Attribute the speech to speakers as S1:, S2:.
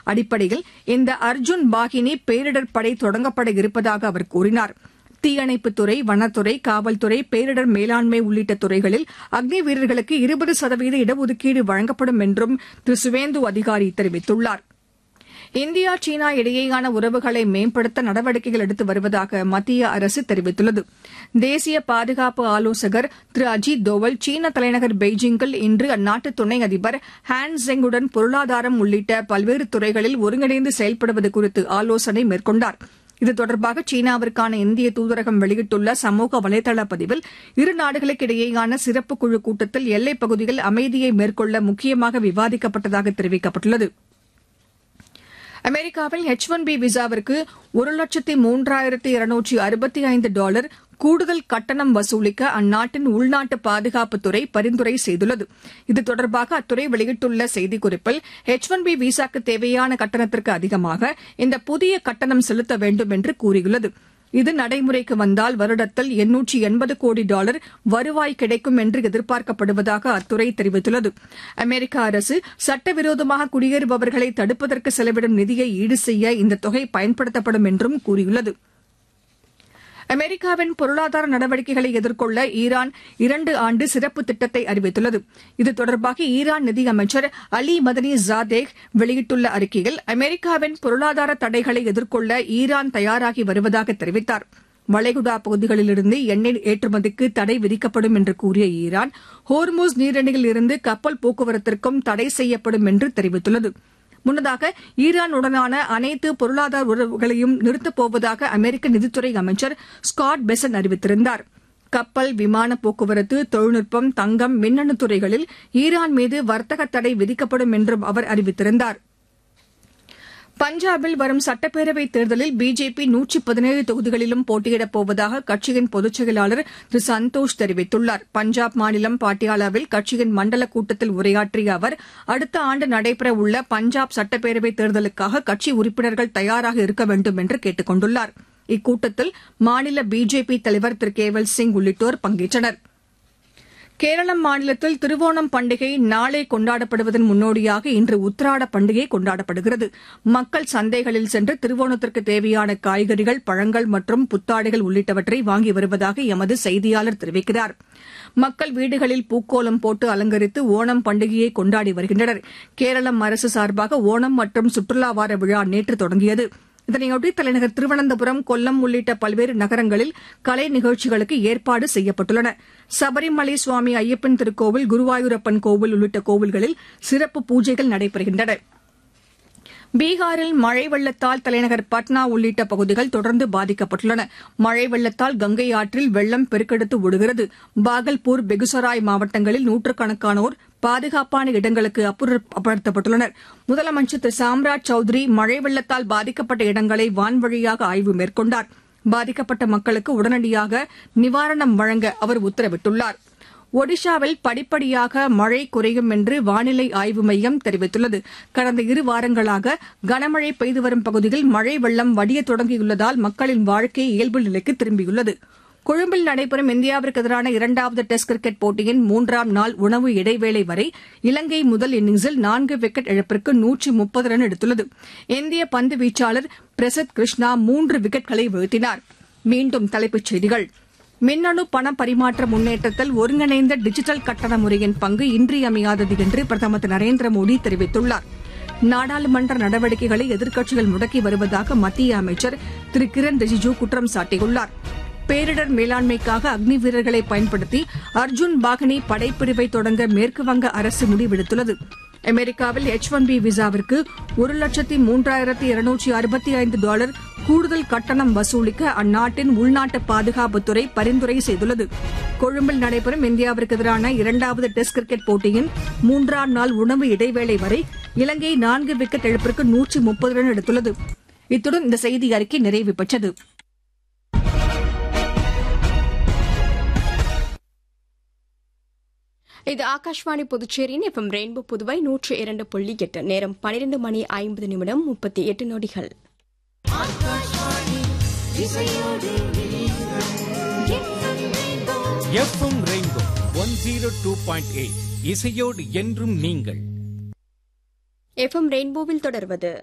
S1: அடிப்படையில் இந்த அர்ஜுன் பாகினி பேரிடர் படை தொடங்கப்பட இருப்பதாக அவர் கூறினார் தீயணைப்புத்துறை வனத்துறை காவல்துறை பேரிடர் மேலாண்மை உள்ளிட்ட துறைகளில் அக்னி வீரர்களுக்கு இருபது சதவீத இடஒதுக்கீடு வழங்கப்படும் என்றும் திரு சுவேந்து அதிகாரி தெரிவித்துள்ளாா் இந்தியா சீனா இடையேயான உறவுகளை மேம்படுத்த நடவடிக்கைகள் எடுத்து வருவதாக மத்திய அரசு தெரிவித்துள்ளது தேசிய பாதுகாப்பு ஆலோசகர் திரு அஜித் தோவல் சீன தலைநகர் பெய்ஜிங்கில் இன்று அந்நாட்டு துணை அதிபர் ஹான் ஜெங்குடன் பொருளாதாரம் உள்ளிட்ட பல்வேறு துறைகளில் ஒருங்கிணைந்து செயல்படுவது குறித்து ஆலோசனை மேற்கொண்டார் இது தொடர்பாக சீனாவிற்கான இந்திய தூதரகம் வெளியிட்டுள்ள சமூக வலைதள பதிவில் இரு நாடுகளுக்கு இடையேயான சிறப்பு குழு கூட்டத்தில் எல்லைப் பகுதியில் அமைதியை மேற்கொள்ள முக்கியமாக விவாதிக்கப்பட்டதாக தெரிவிக்கப்பட்டுள்ளது அமெரிக்காவில் எச் ஒன் பி விசாவிற்கு ஒரு லட்சத்தி மூன்றாயிரத்தி இருநூற்றி அறுபத்தி ஐந்து டாலர் கூடுதல் கட்டணம் வசூலிக்க அந்நாட்டின் உள்நாட்டு பாதுகாப்புத்துறை பரிந்துரை செய்துள்ளது இது தொடர்பாக அத்துறை வெளியிட்டுள்ள செய்திக்குறிப்பில் எச் ஒன் பி விசாக்கு தேவையான கட்டணத்திற்கு அதிகமாக இந்த புதிய கட்டணம் செலுத்த வேண்டும் என்று கூறியுள்ளது இது நடைமுறைக்கு வந்தால் வருடத்தில் எண்ணூற்றி எண்பது கோடி டாலர் வருவாய் கிடைக்கும் என்று எதிர்பார்க்கப்படுவதாக அத்துறை தெரிவித்துள்ளது அமெரிக்க அரசு சட்டவிரோதமாக குடியேறுபவர்களை தடுப்பதற்கு செலவிடும் நிதியை ஈடு செய்ய இந்த தொகை பயன்படுத்தப்படும் என்றும் கூறியுள்ளது அமெரிக்காவின் பொருளாதார நடவடிக்கைகளை எதிர்கொள்ள ஈரான் இரண்டு ஆண்டு சிறப்பு திட்டத்தை அறிவித்துள்ளது இது தொடர்பாக ஈரான் நிதியமைச்சர் அலி மதனி ஜாதேக் வெளியிட்டுள்ள அறிக்கையில் அமெரிக்காவின் பொருளாதார தடைகளை எதிர்கொள்ள ஈரான் தயாராகி வருவதாக தெரிவித்தார் வளைகுடா பகுதிகளிலிருந்து எண்ணெய் ஏற்றுமதிக்கு தடை விதிக்கப்படும் என்று கூறிய ஈரான் ஹோர்மூஸ் நீரிணையில் இருந்து கப்பல் போக்குவரத்திற்கும் தடை செய்யப்படும் என்று தெரிவித்துள்ளது முன்னதாக ஈரானுடனான அனைத்து பொருளாதார உறவுகளையும் நிறுத்தப் போவதாக அமெரிக்க நிதித்துறை அமைச்சர் ஸ்காட் பெசன் அறிவித்திருந்தார் கப்பல் விமான போக்குவரத்து தொழில்நுட்பம் தங்கம் மின்னணு துறைகளில் ஈரான் மீது வர்த்தக தடை விதிக்கப்படும் என்றும் அவர் அறிவித்திருந்தார் பஞ்சாபில் வரும் சட்டப்பேரவைத் தேர்தலில் பிஜேபி நூற்றி பதினேழு தொகுதிகளிலும் போட்டியிடப் போவதாக கட்சியின் பொதுச் செயலாளர் திரு சந்தோஷ் தெரிவித்துள்ளார் பஞ்சாப் மாநிலம் பாட்டியாலாவில் கட்சியின் மண்டல கூட்டத்தில் உரையாற்றிய அவர் அடுத்த ஆண்டு நடைபெறவுள்ள பஞ்சாப் சட்டப்பேரவைத் தேர்தலுக்காக கட்சி உறுப்பினர்கள் தயாராக இருக்க வேண்டும் என்று கேட்டுக் கொண்டுள்ளார் இக்கூட்டத்தில் மாநில பிஜேபி தலைவர் திரு கேவல் சிங் உள்ளிட்டோர் பங்கேற்றனா் கேரளம் மாநிலத்தில் திருவோணம் பண்டிகை நாளை கொண்டாடப்படுவதன் முன்னோடியாக இன்று உத்திராட பண்டிகை கொண்டாடப்படுகிறது மக்கள் சந்தைகளில் சென்று திருவோணத்திற்கு தேவையான காய்கறிகள் பழங்கள் மற்றும் புத்தாடைகள் உள்ளிட்டவற்றை வாங்கி வருவதாக எமது செய்தியாளர் தெரிவிக்கிறார் மக்கள் வீடுகளில் பூக்கோலம் போட்டு அலங்கரித்து ஓணம் பண்டிகையை கொண்டாடி வருகின்றனர் கேரளம் அரசு சார்பாக ஓணம் மற்றும் சுற்றுலா வார விழா நேற்று தொடங்கியது இதனையொட்டி தலைநகர் திருவனந்தபுரம் கொல்லம் உள்ளிட்ட பல்வேறு நகரங்களில் கலை நிகழ்ச்சிகளுக்கு ஏற்பாடு செய்யப்பட்டுள்ளன சபரிமலை சுவாமி ஐயப்பன் திருக்கோவில் குருவாயூரப்பன் கோவில் உள்ளிட்ட கோவில்களில் சிறப்பு பூஜைகள் நடைபெறுகின்றன பீகாரில் மழை வெள்ளத்தால் தலைநகர் பட்னா உள்ளிட்ட பகுதிகள் தொடர்ந்து பாதிக்கப்பட்டுள்ளன மழை வெள்ளத்தால் கங்கை ஆற்றில் வெள்ளம் பெருக்கெடுத்து ஓடுகிறது பாகல்பூர் பெகுசராய் மாவட்டங்களில் நூற்றுக்கணக்கானோர் பாதுகாப்பான இடங்களுக்கு அப்புறப்படுத்தப்பட்டுள்ளனர் முதலமைச்சர் திரு சாம்ராஜ் சௌத்ரி மழை வெள்ளத்தால் பாதிக்கப்பட்ட இடங்களை வான்வழியாக ஆய்வு மேற்கொண்டார் பாதிக்கப்பட்ட மக்களுக்கு உடனடியாக நிவாரணம் வழங்க அவர் உத்தரவிட்டுள்ளார் ஒடிஷாவில் படிப்படியாக மழை குறையும் என்று வானிலை ஆய்வு மையம் தெரிவித்துள்ளது கடந்த இரு வாரங்களாக கனமழை பெய்து வரும் பகுதியில் மழை வெள்ளம் வடிய தொடங்கியுள்ளதால் மக்களின் வாழ்க்கை இயல்பு நிலைக்கு திரும்பியுள்ளது கொழும்பில் நடைபெறும் இந்தியாவிற்கு எதிரான இரண்டாவது டெஸ்ட் கிரிக்கெட் போட்டியின் மூன்றாம் நாள் உணவு இடைவேளை வரை இலங்கை முதல் இன்னிங்ஸில் நான்கு விக்கெட் இழப்பிற்கு நூற்றி முப்பது ரன் எடுத்துள்ளது இந்திய பந்து வீச்சாளர் பிரசித் கிருஷ்ணா மூன்று விக்கெட்களை வீழ்த்தினார் மீண்டும் தலைப்புச் செய்திகள் மின்னணு பண பரிமாற்ற முன்னேற்றத்தில் ஒருங்கிணைந்த டிஜிட்டல் கட்டண முறையின் பங்கு இன்றியமையாதது என்று பிரதமர் திரு நரேந்திர மோடி தெரிவித்துள்ளார் நாடாளுமன்ற நடவடிக்கைகளை எதிர்க்கட்சிகள் முடக்கி வருவதாக மத்திய அமைச்சர் திரு கிரண் ரிஜிஜூ குற்றம் சாட்டியுள்ளார் பேரிடர் மேலாண்மைக்காக அக்னி வீரர்களை பயன்படுத்தி அர்ஜுன் பாகனி படைப்பிரிவை தொடங்க மேற்குவங்க அரசு முடிவெடுத்துள்ளது அமெரிக்காவில் எச் ஒன் பி விசாவிற்கு ஒரு லட்சத்தி மூன்றாயிரத்தி இருநூற்றி அறுபத்தி ஐந்து டாலர் கூடுதல் கட்டணம் வசூலிக்க அந்நாட்டின் உள்நாட்டு பாதுகாப்புத்துறை பரிந்துரை செய்துள்ளது கொழும்பில் நடைபெறும் இந்தியாவிற்கு எதிரான இரண்டாவது டெஸ்ட் கிரிக்கெட் போட்டியின் மூன்றாம் நாள் உணவு இடைவேளை வரை இலங்கை நான்கு விக்கெட் இழப்பிற்கு நூற்றி முப்பது ரன் எடுத்துள்ளது இத்துடன் இந்த செய்தி அறிக்கை நிறைவு பெற்றது
S2: இது ஆகாஷ்வாணி புதுச்சேரியின் எஃப்எம் ரெயின்போ புதுவை நூற்று இரண்டு புள்ளி எட்டு நேரம் பனிரெண்டு மணி ஐம்பது நிமிடம் முப்பத்தி எட்டு நொடிகள்
S3: FM rainbow one zero two point eight இசையோடு என்றும் நீங்கள்
S2: எஃப்எம் ரெயின்போவில் தொடர்வது